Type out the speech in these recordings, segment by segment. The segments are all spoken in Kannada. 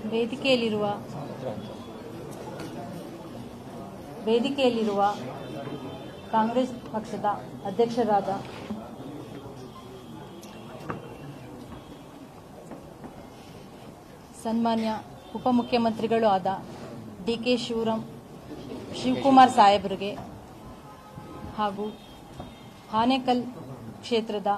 ವೇದಿಕೆಯಲ್ಲಿರುವ ವೇದಿಕೆಯಲ್ಲಿರುವ ಕಾಂಗ್ರೆಸ್ ಪಕ್ಷದ ಅಧ್ಯಕ್ಷರಾದ ಸನ್ಮಾನ್ಯ ಉಪಮುಖ್ಯಮಂತ್ರಿಗಳು ಆದ ಡಿ ಕೆ ಶಿವರಾಮ್ ಶಿವಕುಮಾರ್ ಸಾಹೇಬರಿಗೆ ಹಾಗೂ ಆನೇಕಲ್ ಕ್ಷೇತ್ರದ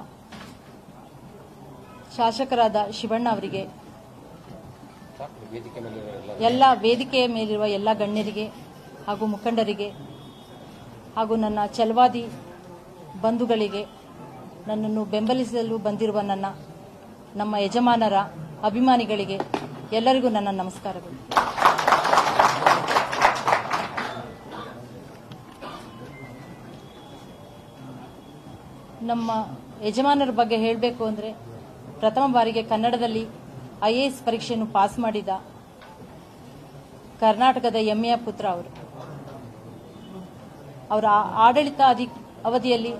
ಶಾಸಕರಾದ ಶಿವಣ್ಣ ಅವರಿಗೆ ವೇದಿಕೆ ಮೇಲೆ ಎಲ್ಲ ವೇದಿಕೆಯ ಮೇಲಿರುವ ಎಲ್ಲ ಗಣ್ಯರಿಗೆ ಹಾಗೂ ಮುಖಂಡರಿಗೆ ಹಾಗೂ ನನ್ನ ಛಲವಾದಿ ಬಂಧುಗಳಿಗೆ ನನ್ನನ್ನು ಬೆಂಬಲಿಸಲು ಬಂದಿರುವ ನನ್ನ ನಮ್ಮ ಯಜಮಾನರ ಅಭಿಮಾನಿಗಳಿಗೆ ಎಲ್ಲರಿಗೂ ನನ್ನ ನಮಸ್ಕಾರಗಳು ನಮ್ಮ ಯಜಮಾನರ ಬಗ್ಗೆ ಹೇಳಬೇಕು ಅಂದರೆ ಪ್ರಥಮ ಬಾರಿಗೆ ಕನ್ನಡದಲ್ಲಿ ಐ ಎ ಎಸ್ ಪರೀಕ್ಷೆಯನ್ನು ಪಾಸ್ ಮಾಡಿದ ಕರ್ನಾಟಕದ ಹೆಮ್ಮೆಯ ಪುತ್ರ ಅವರು ಅವರ ಆ- ಆಡಳಿತ ಅಧಿ ಅವಧಿಯಲ್ಲಿ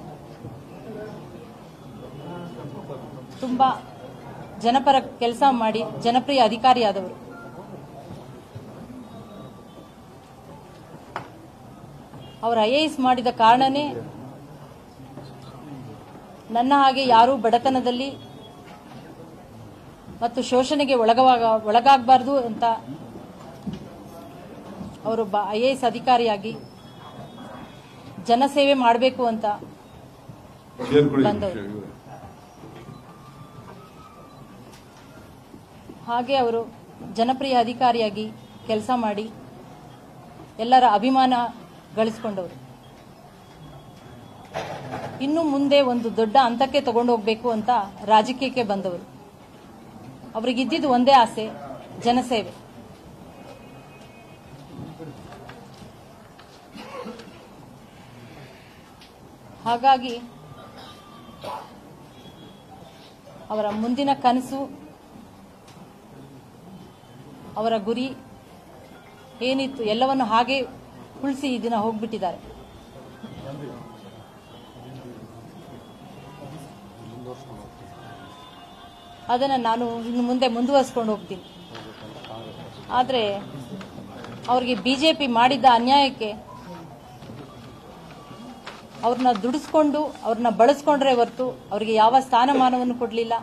ತುಂಬ ಜನಪರ ಕೆಲಸ ಮಾಡಿ ಜನಪ್ರಿಯ ಅಧಿಕಾರಿಯಾದವರು ಅವರು ಐ ಎ ಎಸ್ ಮಾಡಿದ ಕಾರಣನೇ ನನ್ನ ಹಾಗೆ ಯಾರೂ ಬಡತನದಲ್ಲಿ ಮತ್ತು ಶೋಷಣೆಗೆ ಒಳಗವಾಗ ಒಳಗಾಗಬಾರ್ದು ಅಂತ ಅವರೊಬ್ಬ ಐ ಎ ಎಸ್ ಅಧಿಕಾರಿಯಾಗಿ ಜನಸೇವೆ ಮಾಡಬೇಕು ಅಂತ ಸೇರ್ಕೊಳ್ಳಿ ಬಂದವರು. ಹಾಗೆ ಅವರು ಜನಪ್ರಿಯ ಅಧಿಕಾರಿಯಾಗಿ ಕೆಲಸ ಮಾಡಿ ಎಲ್ಲರ ಅಭಿಮಾನ ಗಳಿಸ್ಕೊಂಡವರು ಇನ್ನು ಮುಂದೆ ಒಂದು ದೊಡ್ಡ ಹಂತಕ್ಕೆ ತಗೊಂಡು ಹೋಗ್ಬೇಕು ಅಂತ ರಾಜಕೀಯಕ್ಕೆ ಬಂದವರು ಅವರಿಗಿದ್ದಿದ್ದು ಒಂದೇ ಆಸೆ ಜನಸೇವೆ ಹಾಗಾಗಿ ಅವರ ಮುಂದಿನ ಕನಸು ಅವರ ಗುರಿ ಏನಿತ್ತು ಎಲ್ಲವನ್ನು ಹಾಗೆ ಉಳಿಸಿ ಈ ದಿನ ಹೋಗ್ಬಿಟ್ಟಿದ್ದಾರೆ ಅದನ್ನು ನಾನು ಇನ್ನು ಮುಂದೆ ಮುಂದುವರಿಸ್ಕೊಂಡು ಹೋಗ್ತೀನಿ ಆದರೆ ಅವ್ರಿಗೆ ಬಿಜೆಪಿ ಮಾಡಿದ್ದ ಅನ್ಯಾಯಕ್ಕೆ ಅವ್ರನ್ನ ದುಡಿಸ್ಕೊಂಡು ಅವ್ರನ್ನ ಬಳಸ್ಕೊಂಡ್ರೆ ಹೊರತು ಅವ್ರಿಗೆ ಯಾವ ಸ್ಥಾನಮಾನವನ್ನು ಕೊಡಲಿಲ್ಲ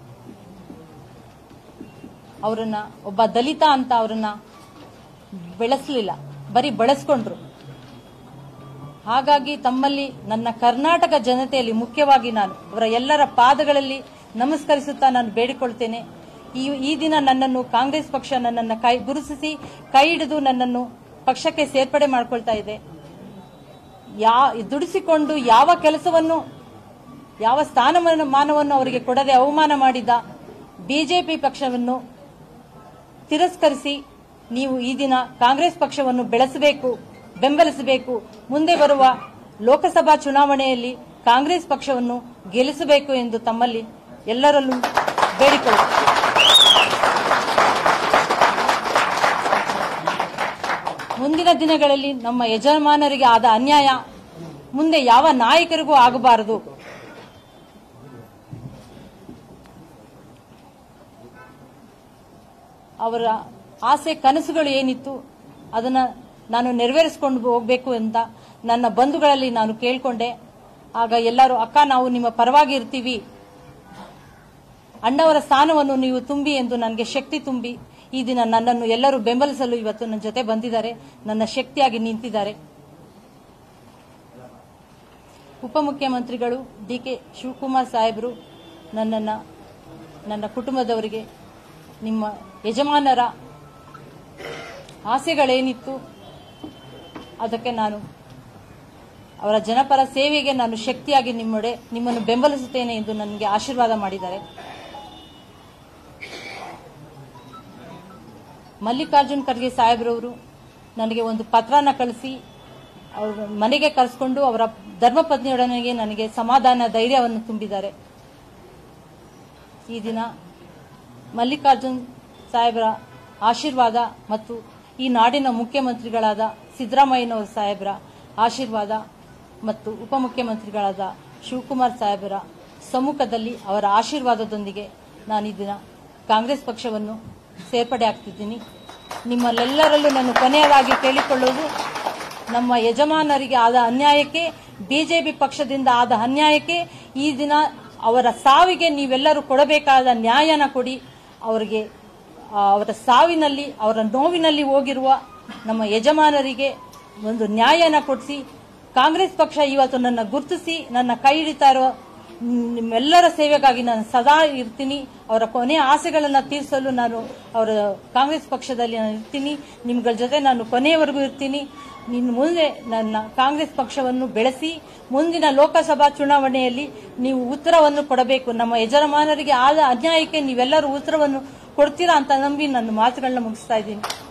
ಅವರನ್ನ ಒಬ್ಬ ದಲಿತ ಅಂತ ಅವರನ್ನ ಬೆಳೆಸಲಿಲ್ಲ ಬರೀ ಬಳಸ್ಕೊಂಡ್ರು ಹಾಗಾಗಿ ತಮ್ಮಲ್ಲಿ ನನ್ನ ಕರ್ನಾಟಕ ಜನತೆಯಲ್ಲಿ ಮುಖ್ಯವಾಗಿ ನಾನು ಅವರ ಎಲ್ಲರ ಪಾದಗಳಲ್ಲಿ ನಮಸ್ಕರಿಸುತ್ತಾ ನಾನು ಬೇಡಿಕೊಳ್ತೇನೆ ಈ ಈ ದಿನ ನನ್ನನ್ನು ಕಾಂಗ್ರೆಸ್ ಪಕ್ಷ ನನ್ನನ್ನು ಕೈ ಗುರುತಿಸಿ ಕೈ ಹಿಡಿದು ನನ್ನನ್ನು ಪಕ್ಷಕ್ಕೆ ಸೇರ್ಪಡೆ ಮಾಡ್ಕೊಳ್ತಾ ಇದೆ ಯಾ ದುಡಿಸಿಕೊಂಡು ಯಾವ ಕೆಲಸವನ್ನು ಯಾವ ಸ್ಥಾನಮಾನ ಮಾನವನ್ನು ಅವರಿಗೆ ಕೊಡದೆ ಅವಮಾನ ಮಾಡಿದ ಬಿಜೆಪಿ ಪಕ್ಷವನ್ನು ತಿರಸ್ಕರಿಸಿ ನೀವು ಈ ದಿನ ಕಾಂಗ್ರೆಸ್ ಪಕ್ಷವನ್ನು ಬೆಳೆಸಬೇಕು ಬೆಂಬಲಿಸಬೇಕು ಮುಂದೆ ಬರುವ ಲೋಕಸಭಾ ಚುನಾವಣೆಯಲ್ಲಿ ಕಾಂಗ್ರೆಸ್ ಪಕ್ಷವನ್ನು ಗೆಲ್ಲಿಸಬೇಕು ಎಂದು ತಮ್ಮಲ್ಲಿ ಎಲ್ಲರಲ್ಲೂ ಬೇಡಿಕೊಳ್ಳುತ್ತೇನೆ ಮುಂದಿನ ದಿನಗಳಲ್ಲಿ ನಮ್ಮ ಯಜಮಾನರಿಗೆ ಆದ ಅನ್ಯಾಯ ಮುಂದೆ ಯಾವ ನಾಯಕರಿಗೂ ಆಗಬಾರದು ಅವರ ಆಸೆ ಕನಸುಗಳು ಏನಿತ್ತು ಅದನ್ನ ನಾನು ನೆರವೇರಿಸಿಕೊಂಡು ಹೋಗಬೇಕು ಅಂತ ನನ್ನ ಬಂಧುಗಳಲ್ಲಿ ನಾನು ಕೇಳ್ಕೊಂಡೆ ಆಗ ಎಲ್ಲರೂ ಅಕ್ಕ ನಾವು ನಿಮ್ಮ ಪರವಾಗಿ ಇರ್ತೀವಿ ಅಣ್ಣವರ ಸ್ಥಾನವನ್ನು ನೀವು ತುಂಬಿ ಎಂದು ನನಗೆ ಶಕ್ತಿ ತುಂಬಿ ಈ ದಿನ ನನ್ನನ್ನು ಎಲ್ಲರೂ ಬೆಂಬಲಿಸಲು ಇವತ್ತು ನನ್ನ ಜೊತೆ ಬಂದಿದ್ದಾರೆ ನನ್ನ ಶಕ್ತಿಯಾಗಿ ನಿಂತಿದ್ದಾರೆ ಉಪಮುಖ್ಯಮಂತ್ರಿಗಳು ಡಿ ಕೆ ಶಿವಕುಮಾರ್ ಸಾಹೇಬರು ನನ್ನನ್ನು ನನ್ನ ಕುಟುಂಬದವರಿಗೆ ನಿಮ್ಮ ಯಜಮಾನರ ಆಸೆಗಳೇನಿತ್ತು ಅದಕ್ಕೆ ನಾನು ಅವರ ಜನಪರ ಸೇವೆಗೆ ನಾನು ಶಕ್ತಿಯಾಗಿ ನಿಮ್ಮೊಡೆ ನಿಮ್ಮನ್ನು ಬೆಂಬಲಿಸುತ್ತೇನೆ ಎಂದು ನನಗೆ ಆಶೀರ್ವಾದ ಮಾಡಿದ್ದಾರೆ ಮಲ್ಲಿಕಾರ್ಜುನ್ ಖರ್ಗೆ ಸಾಹೇಬ್ರವರು ನನಗೆ ಒಂದು ಪತ್ರನ ಕಳಿಸಿ ಅವ್ರ ಮನೆಗೆ ಕರೆಸ್ಕೊಂಡು ಅವರ ಧರ್ಮಪತ್ನಿಯೊಡನೆಗೆ ನನಗೆ ಸಮಾಧಾನ ಧೈರ್ಯವನ್ನು ತುಂಬಿದ್ದಾರೆ ಈ ದಿನ ಮಲ್ಲಿಕಾರ್ಜುನ್ ಸಾಹೇಬರ ಆಶೀರ್ವಾದ ಮತ್ತು ಈ ನಾಡಿನ ಮುಖ್ಯಮಂತ್ರಿಗಳಾದ ಸಿದ್ದರಾಮಯ್ಯನವರ ಸಾಹೇಬರ ಆಶೀರ್ವಾದ ಮತ್ತು ಉಪಮುಖ್ಯಮಂತ್ರಿಗಳಾದ ಶಿವಕುಮಾರ್ ಸಾಹೇಬರ ಸಮ್ಮುಖದಲ್ಲಿ ಅವರ ಆಶೀರ್ವಾದದೊಂದಿಗೆ ನಾನು ಈ ದಿನ ಕಾಂಗ್ರೆಸ್ ಪಕ್ಷವನ್ನು ಸೇರ್ಪಡೆ ಆಗ್ತಿದ್ದೀನಿ ನಿಮ್ಮಲ್ಲೆಲ್ಲರಲ್ಲೂ ನಾನು ಕೊನೆಯದಾಗಿ ಕೇಳಿಕೊಳ್ಳುವುದು ನಮ್ಮ ಯಜಮಾನರಿಗೆ ಆದ ಅನ್ಯಾಯಕ್ಕೆ ಬಿಜೆಪಿ ಪಕ್ಷದಿಂದ ಆದ ಅನ್ಯಾಯಕ್ಕೆ ಈ ದಿನ ಅವರ ಸಾವಿಗೆ ನೀವೆಲ್ಲರೂ ಕೊಡಬೇಕಾದ ನ್ಯಾಯನ ಕೊಡಿ ಅವರಿಗೆ ಆ, ಅವರ ಸಾವಿನಲ್ಲಿ ಅವರ ನೋವಿನಲ್ಲಿ ಹೋಗಿರುವ ನಮ್ಮ ಯಜಮಾನರಿಗೆ ಒಂದು ನ್ಯಾಯನ ಕೊಡಿಸಿ ಕಾಂಗ್ರೆಸ್ ಪಕ್ಷ ಇವತ್ತು ನನ್ನ ಗುರುತಿಸಿ ನನ್ನ ಕೈ ಹಿಡಿತಾ ಇರುವ ನಿಮ್ಮೆಲ್ಲರ ಸೇವೆಗಾಗಿ ನಾನು ಸದಾ ಇರ್ತೀನಿ ಅವರ ಕೊನೆಯ ಆಸೆಗಳನ್ನು ತೀರಿಸಲು ನಾನು ಅವರ ಕಾಂಗ್ರೆಸ್ ಪಕ್ಷದಲ್ಲಿ ನಾನು ಇರ್ತೀನಿ ನಿಮ್ಗಳ ಜೊತೆ ನಾನು ಕೊನೆಯವರೆಗೂ ಇರ್ತೀನಿ ನಿನ್ನ ಮುಂದೆ ನನ್ನ ಕಾಂಗ್ರೆಸ್ ಪಕ್ಷವನ್ನು ಬೆಳೆಸಿ ಮುಂದಿನ ಲೋಕಸಭಾ ಚುನಾವಣೆಯಲ್ಲಿ ನೀವು ಉತ್ತರವನ್ನು ಕೊಡಬೇಕು ನಮ್ಮ ಯಜಮಾನರಿಗೆ ಆದ ಅನ್ಯಾಯಕ್ಕೆ ನೀವೆಲ್ಲರೂ ಉತ್ತರವನ್ನು ಕೊಡ್ತೀರಾ ಅಂತ ನಂಬಿ ನನ್ನ ಮಾತುಗಳನ್ನ ಮುಗಿಸ್ತಾ ಇದ್ದೀನಿ